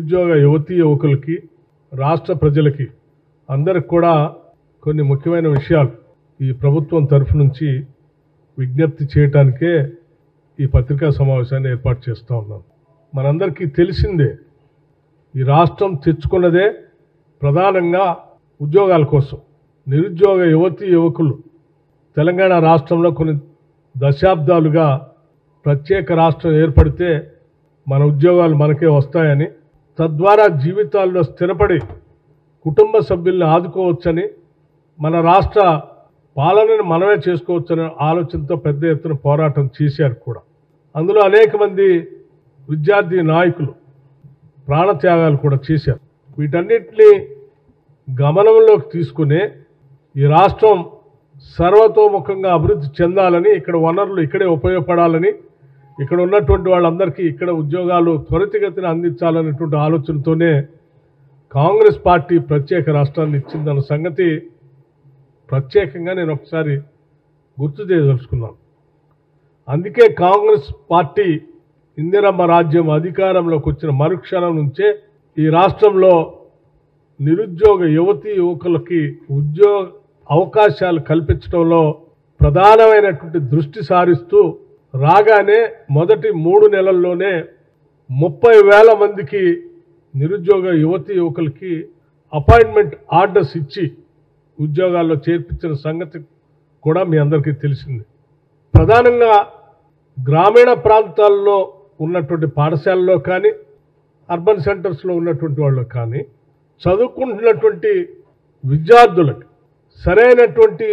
నిరుద్యోగ యువతీ యువకులకి రాష్ట్ర ప్రజలకి అందరికి కూడా కొన్ని ముఖ్యమైన విషయాలు ఈ ప్రభుత్వం తరఫు నుంచి విజ్ఞప్తి చేయటానికే ఈ పత్రికా సమావేశాన్ని ఏర్పాటు చేస్తూ ఉన్నాం మనందరికీ తెలిసిందే ఈ రాష్ట్రం తెచ్చుకున్నదే ప్రధానంగా ఉద్యోగాల కోసం నిరుద్యోగ యువతీ యువకులు తెలంగాణ రాష్ట్రంలో కొన్ని దశాబ్దాలుగా ప్రత్యేక రాష్ట్రం ఏర్పడితే మన ఉద్యోగాలు మనకే వస్తాయని తద్వారా జీవితాల్లో స్థిరపడి కుటుంబ సభ్యుల్ని ఆదుకోవచ్చని మన రాష్ట్ర పాలనని మనమే చేసుకోవచ్చనే ఆలోచనతో పెద్ద ఎత్తున పోరాటం చేశారు కూడా అందులో అనేక మంది విద్యార్థి నాయకులు ప్రాణత్యాగాలు కూడా చేశారు వీటన్నిటిని గమనంలోకి తీసుకుని ఈ రాష్ట్రం సర్వతోముఖంగా అభివృద్ధి చెందాలని ఇక్కడ వనరులు ఇక్కడే ఉపయోగపడాలని ఇక్కడ ఉన్నటువంటి వాళ్ళందరికీ ఇక్కడ ఉద్యోగాలు త్వరితగతిన అందించాలనేటువంటి ఆలోచనతోనే కాంగ్రెస్ పార్టీ ప్రత్యేక రాష్ట్రాన్ని ఇచ్చిందన్న సంగతి ప్రత్యేకంగా నేను ఒకసారి గుర్తు చేయదలుచుకున్నాను అందుకే కాంగ్రెస్ పార్టీ ఇందిరమ్మ రాజ్యం అధికారంలోకి వచ్చిన మరుక్షణం నుంచే ఈ రాష్ట్రంలో నిరుద్యోగ యువతీ యువకులకి ఉద్యోగ అవకాశాలు కల్పించడంలో ప్రధానమైనటువంటి దృష్టి సారిస్తూ రాగానే మొదటి మూడు నెలల్లోనే ముప్పై వేల మందికి నిరుద్యోగ యువతీ యువకులకి అపాయింట్మెంట్ ఆర్డర్స్ ఇచ్చి ఉద్యోగాల్లో చేర్పించిన సంగతి కూడా మీ అందరికీ తెలిసింది ప్రధానంగా గ్రామీణ ప్రాంతాల్లో ఉన్నటువంటి పాఠశాలలో కానీ అర్బన్ సెంటర్స్లో ఉన్నటువంటి వాళ్ళు కానీ చదువుకుంటున్నటువంటి విద్యార్థులకు సరైనటువంటి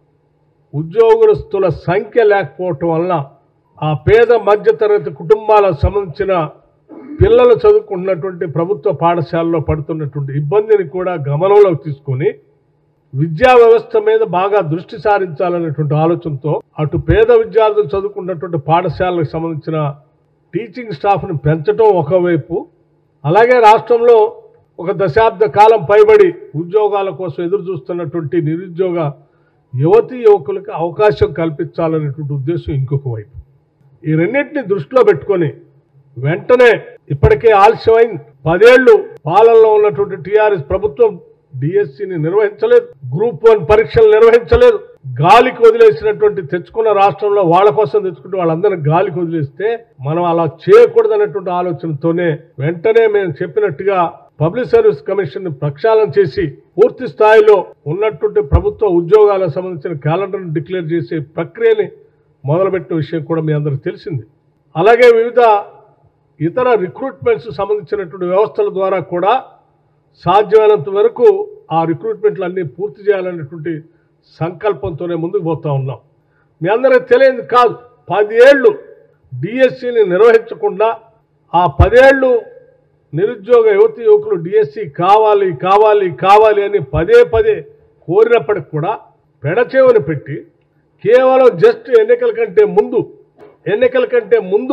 ఉద్యోగస్తుల సంఖ్య లేకపోవటం వలన ఆ పేద మధ్యతరగతి కుటుంబాలకు సంబంధించిన పిల్లలు చదువుకుంటున్నటువంటి ప్రభుత్వ పాఠశాలలో పడుతున్నటువంటి ఇబ్బందిని కూడా గమనంలోకి తీసుకొని విద్యా వ్యవస్థ మీద బాగా దృష్టి సారించాలనేటువంటి ఆలోచనతో అటు పేద విద్యార్థులు చదువుకున్నటువంటి పాఠశాలకు సంబంధించిన టీచింగ్ స్టాఫ్ని పెంచడం ఒకవైపు అలాగే రాష్ట్రంలో ఒక దశాబ్ద కాలం పైబడి ఉద్యోగాల కోసం ఎదురు చూస్తున్నటువంటి నిరుద్యోగ యువతీ యువకులకు అవకాశం కల్పించాలనేటువంటి ఉద్దేశం ఇంకొక వైపు ఈ రెండింటిని దృష్టిలో పెట్టుకొని వెంటనే ఇప్పటికే ఆలస్యమైంది పదేళ్లు పాలనలో ఉన్నటువంటి టీఆర్ఎస్ ప్రభుత్వం డిఎస్సిని నిర్వహించలేదు గ్రూప్ వన్ పరీక్షలు నిర్వహించలేదు గాలికి వదిలేసినటువంటి తెచ్చుకున్న రాష్ట్రంలో వాళ్ళ కోసం తెచ్చుకుంటే వాళ్ళందరినీ గాలికి వదిలేస్తే మనం అలా చేయకూడదు అనేటువంటి ఆలోచనతోనే వెంటనే మేము చెప్పినట్టుగా పబ్లిక్ సర్వీస్ కమిషన్ ని ప్రక్షాళన చేసి పూర్తి స్థాయిలో ఉన్నటువంటి ప్రభుత్వ ఉద్యోగాలకు సంబంధించిన క్యాలెండర్ను డిక్లేర్ చేసే ప్రక్రియని మొదలుపెట్టిన విషయం కూడా మీ అందరికి తెలిసింది అలాగే వివిధ ఇతర రిక్రూట్మెంట్స్ సంబంధించినటువంటి వ్యవస్థల ద్వారా కూడా సాధ్యమైనంత వరకు ఆ రిక్రూట్మెంట్లు అన్నీ పూర్తి చేయాలనేటువంటి సంకల్పంతోనే ముందుకు పోతా ఉన్నాం మీ అందరికి తెలియదు కాదు పదేళ్ళు డిఎస్సిని నిర్వహించకుండా ఆ పదేళ్ళు నిరుద్యోగ యువతి యువకులు డిఎస్సి కావాలి కావాలి కావాలి అని పదే పదే కోరినప్పటికి కూడా పెడచేవని పెట్టి కేవలం జస్ట్ ఎన్నికల కంటే ముందు ఎన్నికల కంటే ముందు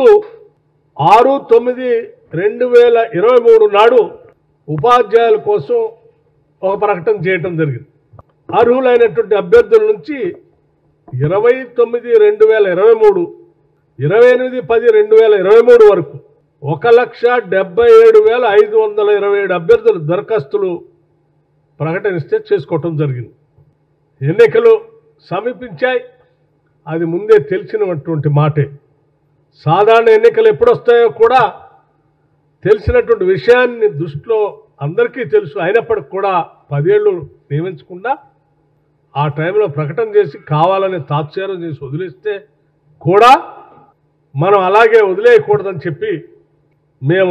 ఆరు తొమ్మిది రెండు వేల ఇరవై మూడు నాడు ఉపాధ్యాయుల కోసం ఒక ప్రకటన చేయటం జరిగింది అర్హులైనటువంటి అభ్యర్థుల నుంచి ఇరవై తొమ్మిది రెండు వేల ఇరవై మూడు ఇరవై ఎనిమిది పది రెండు వేల ఇరవై మూడు వరకు ఒక లక్ష డెబ్బై ఏడు వేల ఐదు వందల ఇరవై ఏడు అభ్యర్థులు దరఖాస్తులు ప్రకటనిస్తే చేసుకోవటం జరిగింది ఎన్నికలు సమీపించాయి అది ముందే తెలిసినటువంటి మాటే సాధారణ ఎన్నికలు ఎప్పుడు వస్తాయో కూడా తెలిసినటువంటి విషయాన్ని దృష్టిలో అందరికీ తెలుసు అయినప్పటికి కూడా పదేళ్ళు నియమించకుండా ఆ టైంలో ప్రకటన చేసి కావాలని తాత్సారం చేసి వదిలేస్తే కూడా మనం అలాగే వదిలేయకూడదని చెప్పి మేము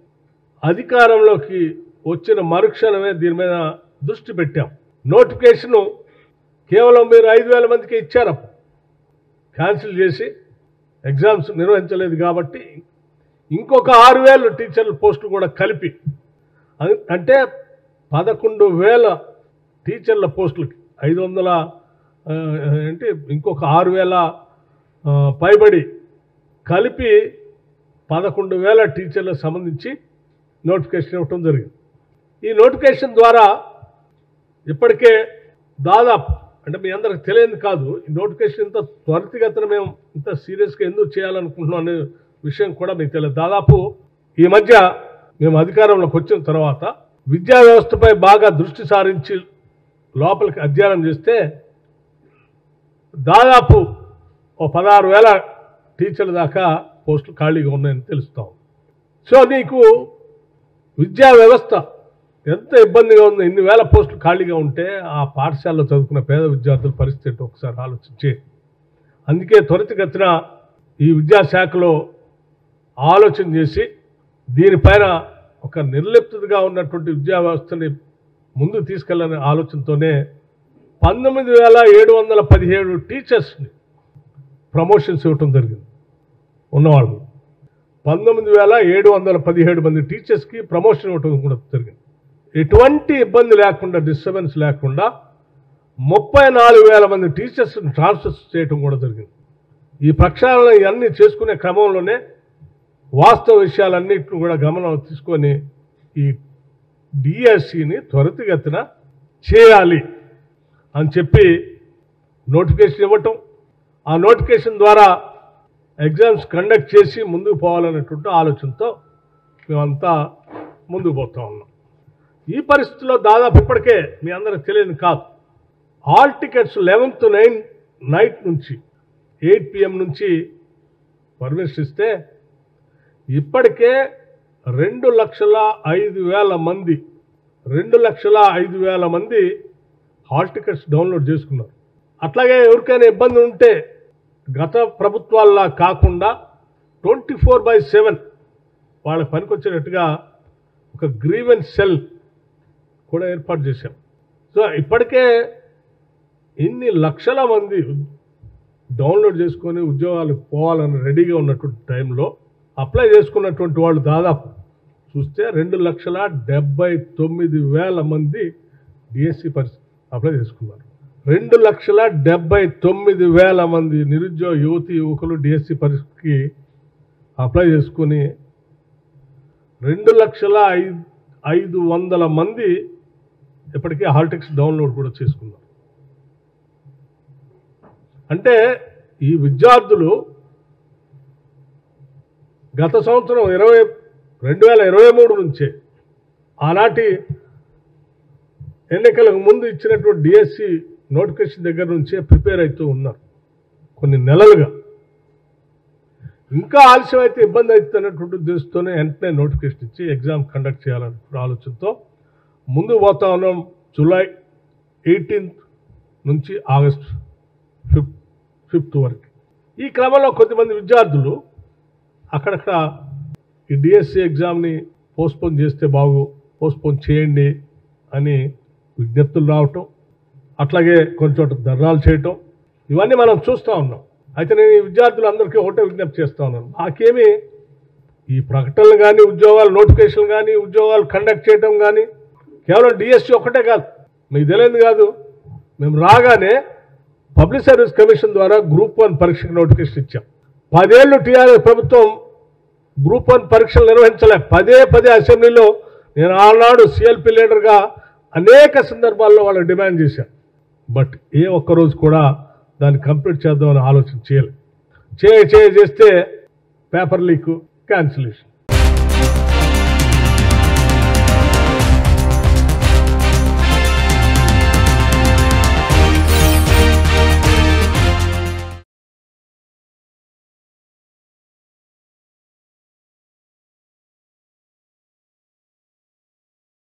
అధికారంలోకి వచ్చిన మరుక్షణమే దీని మీద దృష్టి పెట్టాం నోటిఫికేషను కేవలం మీరు ఐదు వేల మందికి ఇచ్చారు అప్పుడు. క్యాన్సిల్ చేసి ఎగ్జామ్స్ నిర్వహించలేదు కాబట్టి ఇంకొక ఆరు వేలు టీచర్ల పోస్టులు కూడా కలిపి అది- అంటే పదకొండు వేల టీచర్ల పోస్టులకి ఐదు వందల ఆ, ఏంటి ఇంకొక ఆరు వేల ఆ, పైబడి కలిపి పదకొండు వేల టీచర్లకు సంబంధించి నోటిఫికేషన్ ఇవ్వటం జరిగింది ఈ నోటిఫికేషన్ ద్వారా ఇప్పటికే దాదాపు అంటే మీ అందరికి తెలియదు కాదు ఈ నోటిఫికేషన్ ఇంత త్వరితగతిన మేము ఇంత సీరియస్గా ఎందుకు చేయాలనుకుంటున్నాం అనే విషయం కూడా మీకు తెలియదు దాదాపు ఈ మధ్య మేము అధికారంలోకి వచ్చిన తర్వాత విద్యా వ్యవస్థపై బాగా దృష్టి సారించి లోపలికి అధ్యయనం చేస్తే దాదాపు ఓ పదహారు వేల టీచర్ల దాకా పోస్టులు ఖాళీగా ఉన్నాయని తెలుస్తాం సో నీకు విద్యా వ్యవస్థ ఎంత ఇబ్బందిగా ఉంది ఇన్ని వేల పోస్టులు ఖాళీగా ఉంటే ఆ పాఠశాలలో చదువుకున్న పేద విద్యార్థుల పరిస్థితి ఏంటో ఒకసారి ఆలోచించి అందుకే త్వరితగతిన ఈ విద్యాశాఖలో ఆలోచన చేసి దీనిపైన ఒక నిర్లిప్తగా ఉన్నటువంటి విద్యా వ్యవస్థని ముందుకు తీసుకెళ్ళాలనే ఆలోచనతోనే పంతొమ్మిది వేల ఏడు వందల పదిహేడు టీచర్స్ని ప్రమోషన్స్ ఇవ్వటం జరిగింది ఉన్నవాళ్ళు పంతొమ్మిది వేల ఏడు వందల పదిహేడు మంది టీచర్స్కి ప్రమోషన్ ఇవ్వటం కూడా జరిగింది ఎటువంటి ఇబ్బంది లేకుండా డిస్టర్బెన్స్ లేకుండా ముప్పై నాలుగు వేల మంది టీచర్స్ని ట్రాన్స్ఫర్ చేయటం కూడా జరిగింది ఈ ప్రక్షాళన ఇవన్నీ చేసుకునే క్రమంలోనే వాస్తవ విషయాలన్నింటిని కూడా గమనం తీసుకొని ఈ డిఎస్సిని త్వరితగతిన చేయాలి అని చెప్పి నోటిఫికేషన్ ఇవ్వటం ఆ నోటిఫికేషన్ ద్వారా ఎగ్జామ్స్ కండక్ట్ చేసి ముందుకు పోవాలనేటువంటి ఆలోచనతో మేమంతా ముందుకు పోతా ఉన్నాం ఈ పరిస్థితిలో దాదాపు ఇప్పటికే మీ అందరికి తెలియదు కాదు all tickets eleventh nine night నుంచి ఎయిట్ పిఎం నుంచి పర్మిషన్ ఇస్తే ఇప్పటికే రెండు లక్షల ఐదు వేల మంది రెండు లక్షల ఐదు వేల మంది హాల్ టికెట్స్ డౌన్లోడ్ చేసుకున్నారు అట్లాగే ఎవరికైనా ఇబ్బంది ఉంటే గత ప్రభుత్వాల్లా కాకుండా ట్వంటీ ఫోర్ బై సెవెన్ వాళ్ళకి పనికొచ్చేటట్టుగా ఒక గ్రీవెన్స్ సెల్ కూడా ఏర్పాటు చేశాం సో ఇప్పటికే ఇన్ని లక్షల మంది డౌన్లోడ్ చేసుకొని ఉద్యోగాలకు పోవాలని రెడీగా ఉన్నటువంటి టైంలో అప్లై చేసుకున్నటువంటి వాళ్ళు దాదాపు చూస్తే రెండు లక్షల డెబ్బై తొమ్మిది వేల మంది డిఎస్సి పరిస్థితి అప్లై చేసుకున్నారు రెండు లక్షల డెబ్బై తొమ్మిది వేల మంది నిరుద్యోగ యువతి యువకులు డిఎస్సి పరిస్థితికి అప్లై చేసుకుని రెండు లక్షల ఐదు ఐదు వందల మంది ఇప్పటికే హాల్టెక్స్ డౌన్లోడ్ కూడా చేసుకున్నారు అంటే ఈ విద్యార్థులు గత సంవత్సరం ఇరవై రెండు వేల ఇరవై మూడు నుంచే ఆనాటి ఎన్నికలకు ముందు ఇచ్చినటువంటి డిఎస్సి నోటిఫికేషన్ దగ్గర నుంచే ప్రిపేర్ అవుతూ ఉన్నారు కొన్ని నెలలుగా ఇంకా ఆలస్యం అయితే ఇబ్బంది అవుతున్నటువంటి ఉద్దేశంతోనే వెంటనే నోటిఫికేషన్ ఇచ్చి ఎగ్జామ్ కండక్ట్ చేయాలనే ఆలోచనతో ముందు పోతా ఉన్నాం జూలై ఎయిటీన్త్ నుంచి ఆగస్ట్ ఫిఫ్త్ ఫిఫ్త్ వరకు ఈ క్రమంలో కొద్దిమంది విద్యార్థులు అక్కడక్కడ ఈ డిఎస్సి ఎగ్జామ్ని పోస్ట్పోన్ చేస్తే బాగు పోస్ట్పోన్ చేయండి అని విజ్ఞప్తులు రావటం అట్లాగే కొన్ని చోట్ల ధర్నాలు చేయటం ఇవన్నీ మనం చూస్తూ ఉన్నాం అయితే నేను ఈ విద్యార్థులందరికీ ఒకటే విజ్ఞప్తి చేస్తా ఉన్నాను నాకేమీ ఈ ప్రకటనలు కానీ ఉద్యోగాలు నోటిఫికేషన్లు కానీ ఉద్యోగాలు కండక్ట్ చేయటం కానీ కేవలం డిఎస్సి ఒక్కటే కాదు మీకు తెలియదు కాదు మేము రాగానే పబ్లిక్ సర్వీస్ కమిషన్ ద్వారా గ్రూప్ వన్ పరీక్షకు నోటిఫికేషన్ ఇచ్చాం పదేళ్ళు టీఆర్ఎస్ ప్రభుత్వం గ్రూప్ వన్ పరీక్షలు నిర్వహించలే పదే పదే అసెంబ్లీలో నేను ఆనాడు సిఎల్పి లీడర్గా అనేక సందర్భాల్లో వాళ్ళకి డిమాండ్ చేశాను బట్ ఏ ఒక్క రోజు కూడా దాన్ని కంప్లీట్ చేద్దామని ఆలోచన చేయలేదు చేయ చేయ చేస్తే పేపర్ లీక్ క్యాన్సిలేషన్